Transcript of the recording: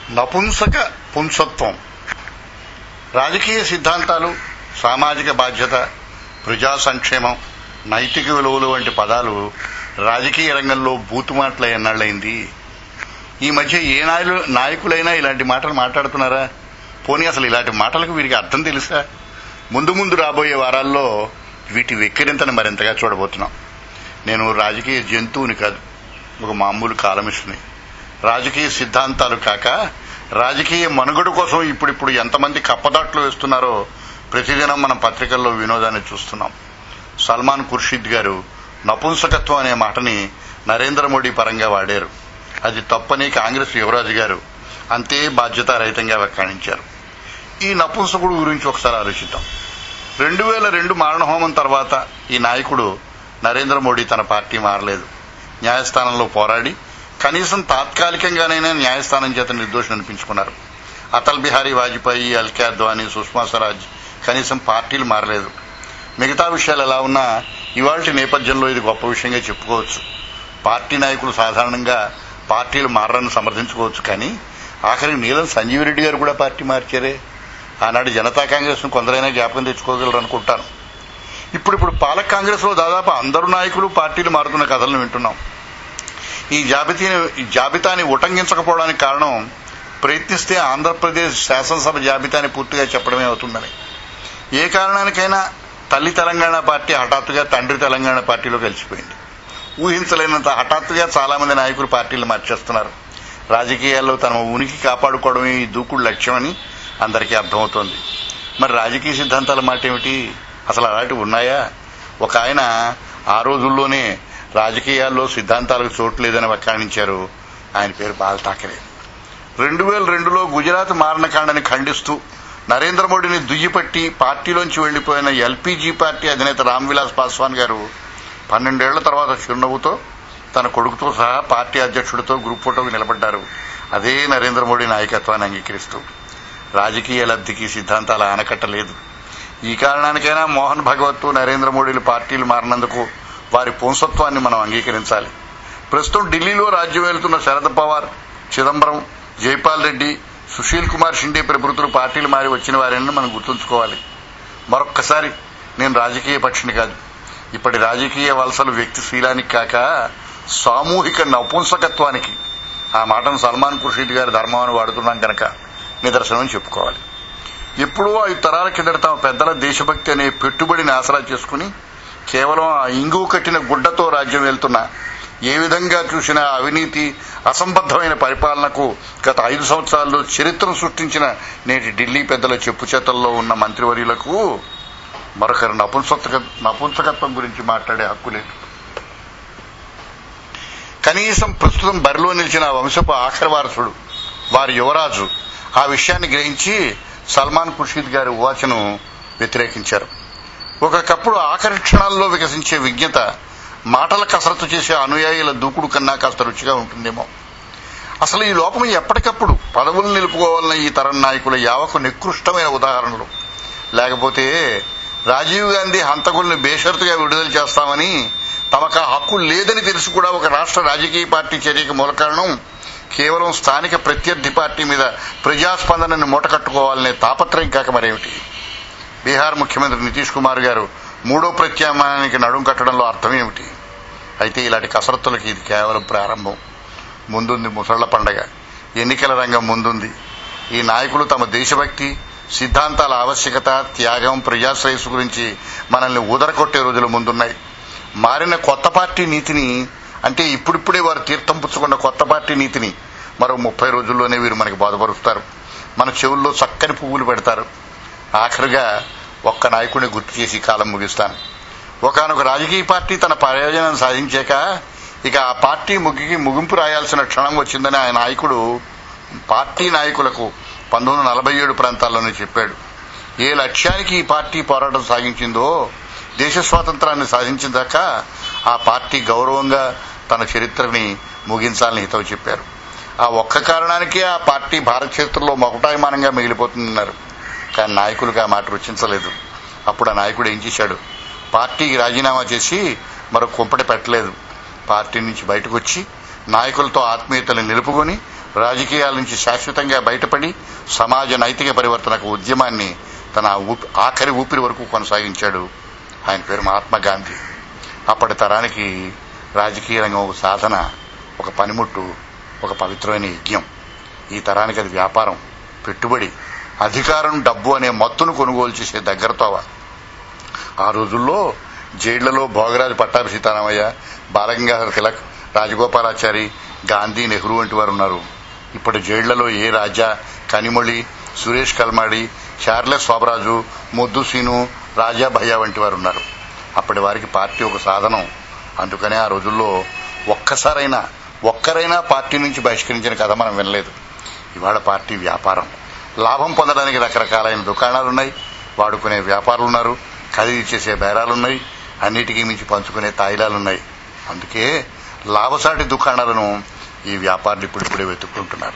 నపుంసక పుంసత్వం రాజకీయ సిద్ధాంతాలు సామాజిక బాధ్యత ప్రజా సంక్షేమం నైతిక విలువలు వంటి పదాలు రాజకీయ రంగంలో బూతుమాటల ఎన్నాళ్ళైంది ఈ మధ్య ఏ నాయకులు నాయకులైనా ఇలాంటి మాటలు మాట్లాడుతున్నారా పోనీ అసలు ఇలాంటి మాటలకు వీరికి అర్థం తెలుసా ముందు ముందు రాబోయే వారాల్లో వీటి వెక్కిరింతను మరింతగా చూడబోతున్నాం నేను రాజకీయ జంతువుని కాదు ఒక మామూలు కాలమిస్టుని రాజకీయ సిద్ధాంతాలు కాక రాజకీయ మనుగడ కోసం ఇప్పుడిప్పుడు ఎంతమంది కప్పదాట్లు వేస్తున్నారో ప్రతిదినం మనం పత్రికల్లో వినోదాన్ని చూస్తున్నాం సల్మాన్ ఖుర్షిద్ గారు నపుంసకత్వం అనే మాటని నరేంద్ర మోడీ పరంగా వాడారు అది తప్పని కాంగ్రెస్ యువరాజు గారు అంతే బాధ్యతారహితంగా వ్యాఖ్యానించారు ఈ నపుంసకుడు గురించి ఒకసారి ఆలోచిద్దాం రెండు వేల రెండు మారణహోమం తర్వాత ఈ నాయకుడు నరేంద్ర మోడీ తన పార్టీ మారలేదు న్యాయస్థానంలో పోరాడి కనీసం తాత్కాలికంగానైనా న్యాయస్థానం చేత నిర్దోషం అనిపించుకున్నారు అటల్ బిహారీ వాజ్పేయి అల్కే అద్వానీ సుష్మా స్వరాజ్ కనీసం పార్టీలు మారలేదు మిగతా విషయాలు ఎలా ఉన్నా ఇవాళ నేపథ్యంలో ఇది గొప్ప విషయంగా చెప్పుకోవచ్చు పార్టీ నాయకులు సాధారణంగా పార్టీలు మారని సమర్థించుకోవచ్చు కానీ ఆఖరికి నీలం సంజీవ్ రెడ్డి గారు కూడా పార్టీ మార్చారే ఆనాడు జనతా కాంగ్రెస్ ను కొందరైనా జ్ఞాపకం తెచ్చుకోగలరు అనుకుంటాను ఇప్పుడు ఇప్పుడు పాలక కాంగ్రెస్ లో దాదాపు అందరు నాయకులు పార్టీలు మారుతున్న కథలను వింటున్నాం ఈ జాబితాని ఈ జాబితాని ఉటంకించకపోవడానికి కారణం ప్రయత్నిస్తే ఆంధ్రప్రదేశ్ శాసనసభ జాబితాని పూర్తిగా చెప్పడమే అవుతుందని ఏ కారణానికైనా తల్లి తెలంగాణ పార్టీ హఠాత్తుగా తండ్రి తెలంగాణ పార్టీలో కలిసిపోయింది ఊహించలేనంత హఠాత్తుగా చాలా మంది నాయకులు పార్టీలు మార్చేస్తున్నారు రాజకీయాల్లో తమ ఉనికి కాపాడుకోవడమే ఈ దూకుడు లక్ష్యమని అందరికీ అర్థమవుతోంది మరి రాజకీయ సిద్ధాంతాల మాట ఏమిటి అసలు అలాంటివి ఉన్నాయా ఒక ఆయన ఆ రోజుల్లోనే రాజకీయాల్లో సిద్ధాంతాలకు చోటు లేదని వ్యాఖ్యానించారు ఆయన పేరు బాల్ ఠాకరే రెండు వేల రెండులో గుజరాత్ మారణకాండని ఖండిస్తూ నరేంద్ర మోడీని దుయ్యిపట్టి పార్టీలోంచి వెళ్లిపోయిన ఎల్పీజీ పార్టీ అధినేత రామ్ విలాస్ పాస్వాన్ గారు పన్నెండేళ్ల తర్వాత చిరునవ్వుతో తన కొడుకుతో సహా పార్టీ అధ్యక్షుడితో గ్రూప్ ఫోటోకు నిలబడ్డారు అదే నరేంద్ర మోడీ నాయకత్వాన్ని అంగీకరిస్తూ రాజకీయ లబ్ధికి సిద్ధాంతాల ఆనకట్ట లేదు ఈ కారణానికైనా మోహన్ భగవత్ నరేంద్ర మోడీలు పార్టీలు మారినందుకు వారి పుంసత్వాన్ని మనం అంగీకరించాలి ప్రస్తుతం ఢిల్లీలో రాజ్యం వెళ్తున్న శరద్ పవార్ చిదంబరం జైపాల్ రెడ్డి సుశీల్ కుమార్ షిండే ప్రభుత్వం పార్టీలు మారి వచ్చిన వారిని మనం గుర్తుంచుకోవాలి మరొక్కసారి నేను రాజకీయ పక్షిని కాదు ఇప్పటి రాజకీయ వలసలు వ్యక్తి శీలానికి కాక సామూహిక నపుంసకత్వానికి ఆ మాటను సల్మాన్ ఖుర్షీద్ గారి ధర్మం వాడుతున్నాం కనుక నిదర్శనం చెప్పుకోవాలి ఎప్పుడో ఐదు తరాల కిందట తమ పెద్దల దేశభక్తి అనే పెట్టుబడిని ఆసరా చేసుకుని కేవలం ఆ ఇంగువ కట్టిన గుడ్డతో రాజ్యం వెళ్తున్న ఏ విధంగా చూసినా అవినీతి అసంబద్ధమైన పరిపాలనకు గత ఐదు సంవత్సరాల్లో చరిత్రను సృష్టించిన నేటి ఢిల్లీ పెద్దల చెప్పు చేతల్లో ఉన్న మంత్రివర్యులకు మరొకరి నపుంసక నపుంసకత్వం గురించి మాట్లాడే హక్కు లేదు కనీసం ప్రస్తుతం బరిలో నిలిచిన ఆ వంశపు ఆఖరి వారసుడు వారి యువరాజు ఆ విషయాన్ని గ్రహించి సల్మాన్ ఖుర్షీద్ గారి వాచను వ్యతిరేకించారు ఒకప్పుడు ఆఖరి క్షణాల్లో వికసించే విజ్ఞత మాటల కసరత్తు చేసే అనుయాయుల దూకుడు కన్నా కాస్త రుచిగా ఉంటుందేమో అసలు ఈ లోపం ఎప్పటికప్పుడు పదవులు నిలుపుకోవాలన్న ఈ తరం నాయకుల యావకు నికృష్టమైన ఉదాహరణలు లేకపోతే రాజీవ్ గాంధీ హంతకుల్ని బేషరతుగా విడుదల చేస్తామని తమకు ఆ హక్కు లేదని తెలిసి కూడా ఒక రాష్ట్ర రాజకీయ పార్టీ చర్యకి మూల కారణం కేవలం స్థానిక ప్రత్యర్థి పార్టీ మీద ప్రజాస్పందనని మూటకట్టుకోవాలనే తాపత్రయం కాక మరేమిటి బీహార్ ముఖ్యమంత్రి నితీష్ కుమార్ గారు మూడో ప్రత్యామ్నాయానికి నడుం కట్టడంలో అర్థం ఏమిటి అయితే ఇలాంటి కసరత్తులకి ఇది కేవలం ప్రారంభం ముందుంది ముసళ్ల పండగ ఎన్నికల రంగం ముందుంది ఈ నాయకులు తమ దేశభక్తి సిద్ధాంతాల ఆవశ్యకత త్యాగం ప్రజాశ్రేయస్సు గురించి మనల్ని ఊదరకొట్టే రోజులు ముందున్నాయి మారిన కొత్త పార్టీ నీతిని అంటే ఇప్పుడిప్పుడే వారు తీర్థం పుచ్చుకున్న కొత్త పార్టీ నీతిని మరో ముప్పై రోజుల్లోనే వీరు మనకి బాధపరుస్తారు మన చెవుల్లో చక్కని పువ్వులు పెడతారు ఆఖరుగా ఒక్క నాయకుడిని గుర్తు చేసి కాలం ముగిస్తాను ఒకనొక రాజకీయ పార్టీ తన ప్రయోజనం సాధించాక ఇక ఆ పార్టీ ముగికి ముగింపు రాయాల్సిన క్షణం వచ్చిందని ఆయన నాయకుడు పార్టీ నాయకులకు పంతొమ్మిది వందల నలభై ఏడు ప్రాంతాల్లోనే చెప్పాడు ఏ లక్ష్యానికి ఈ పార్టీ పోరాటం సాగించిందో దేశ స్వాతంత్రాన్ని సాధించిందాక ఆ పార్టీ గౌరవంగా తన చరిత్రని ముగించాలని హితవు చెప్పారు ఆ ఒక్క కారణానికే ఆ పార్టీ భారత చరిత్రలో మొకటాయమానంగా మిగిలిపోతుందన్నారు కానీ నాయకులకు ఆ మాట రుచించలేదు అప్పుడు ఆ నాయకుడు ఏం చేశాడు పార్టీకి రాజీనామా చేసి మరో కుంపటి పెట్టలేదు పార్టీ నుంచి బయటకు వచ్చి నాయకులతో ఆత్మీయతలు నిలుపుకొని రాజకీయాల నుంచి శాశ్వతంగా బయటపడి సమాజ నైతిక పరివర్తనకు ఉద్యమాన్ని తన ఊపి- ఆఖరి ఊపిరి వరకు కొనసాగించాడు ఆయన పేరు మహాత్మా గాంధీ అప్పటి తరానికి రాజకీయ రంగం ఒక సాధన ఒక పనిముట్టు ఒక పవిత్రమైన యజ్ఞం ఈ తరానికి అది వ్యాపారం పెట్టుబడి అధికారం డబ్బు అనే మత్తును కొనుగోలు చేసే దగ్గరతోవ ఆ రోజుల్లో జైళ్లలో భోగరాజు పట్టాభి సీతారామయ్య బాలగంగాధర తిలక్ రాజగోపాలాచారి గాంధీ నెహ్రూ వంటి వారు ఉన్నారు ఇప్పుడు జైళ్లలో ఏ రాజా కనిమొళి సురేష్ కల్మాడి చార్లెస్ శోభరాజు ముద్దు సీను రాజా భయ్య వంటి వారు ఉన్నారు అప్పటి వారికి పార్టీ ఒక సాధనం అందుకనే ఆ రోజుల్లో ఒక్కసారైనా ఒక్కరైనా పార్టీ నుంచి బహిష్కరించిన కథ మనం వినలేదు ఇవాళ పార్టీ వ్యాపారం లాభం పొందడానికి రకరకాలైన దుకాణాలున్నాయి వాడుకునే వ్యాపారులున్నారు ఖరీదు చేసే బేరాలున్నాయి అన్నిటికీ మించి పంచుకునే తాయిలాలున్నాయి అందుకే లాభసాటి దుకాణాలను ఈ వ్యాపారులు ఇప్పుడిప్పుడే వెతుక్కుంటున్నారు